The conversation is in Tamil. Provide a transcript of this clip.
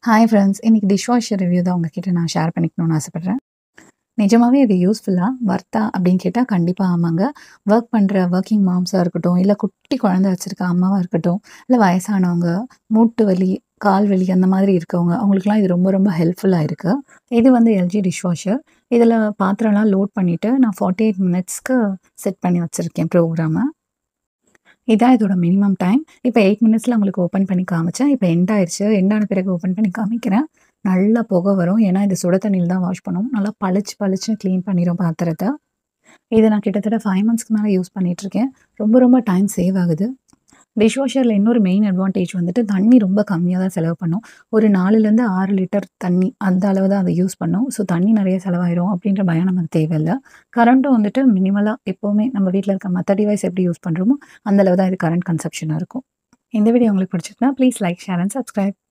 ஹாய் ஃப்ரெண்ட்ஸ் இன்னைக்கு டிஷ் வாஷர் ரிவ்யூ தான் உங்ககிட்ட நான் ஷேர் பண்ணிக்கணும்னு ஆசைப்பட்றேன் நிஜமாவே இது யூஸ்ஃபுல்லா வர்த்தா அப்படின்னு கேட்டால் கண்டிப்பாக ஆமாங்க ஒர்க் பண்ணுற ஒர்க்கிங் மாம்ஸாக இருக்கட்டும் இல்லை குட்டி குழந்தை வச்சுருக்க அம்மாவாக இருக்கட்டும் இல்லை வயசானவங்க மூட்டு வலி கால் வலி அந்த மாதிரி இருக்கவங்க அவங்களுக்குலாம் இது ரொம்ப ரொம்ப ஹெல்ப்ஃபுல்லாக இருக்குது இது வந்து எல்ஜி டிஷ் வாஷர் இதில் பாத்திரம்லாம் லோட் பண்ணிவிட்டு நான் ஃபார்ட்டி எயிட் மினிட்ஸ்க்கு செட் பண்ணி வச்சுருக்கேன் ப்ரோக்ராமை இதான் இதோட மினிமம் டைம் இப்போ எயிட் மினிட்ஸில் உங்களுக்கு ஓப்பன் பண்ணி காமிச்சேன் இப்போ எண்ட் ஆயிடுச்சு எண்டான பிறகு ஓப்பன் பண்ணி காமிக்கிறேன் நல்லா புகை வரும் ஏன்னா இது சுட தண்ணியில் தான் வாஷ் பண்ணும் நல்லா பளிச்சு பளிச்சுன்னு க்ளீன் பண்ணிடும் பாத்திரத்தை இது நான் கிட்டத்தட்ட ஃபைவ் மந்த்ஸ்க்கு மேலே யூஸ் பண்ணிகிட்ருக்கேன் ரொம்ப ரொம்ப டைம் சேவ் ஆகுது டிஷ் வாஷரில் இன்னொரு மெயின் அட்வான்டேஜ் வந்துட்டு தண்ணி ரொம்ப கம்மியாக தான் செலவு பண்ணும் ஒரு நாலுலேருந்து ஆறு லிட்டர் தண்ணி அந்த அளவு தான் அதை யூஸ் பண்ணும் ஸோ தண்ணி நிறைய செலவாயிரும் அப்படின்ற பயம் நமக்கு தேவையில்லை கரண்ட்டும் வந்துட்டு மினிமலாக எப்போவுமே நம்ம வீட்டில் இருக்க மற்ற டிவைஸ் எப்படி யூஸ் பண்ணுறோமோ அந்த அளவு தான் இது கரண்ட் கன்சப்ஷனாக இருக்கும் இந்த வீடியோ உங்களுக்கு பிடிச்சிருக்குன்னா please like share and subscribe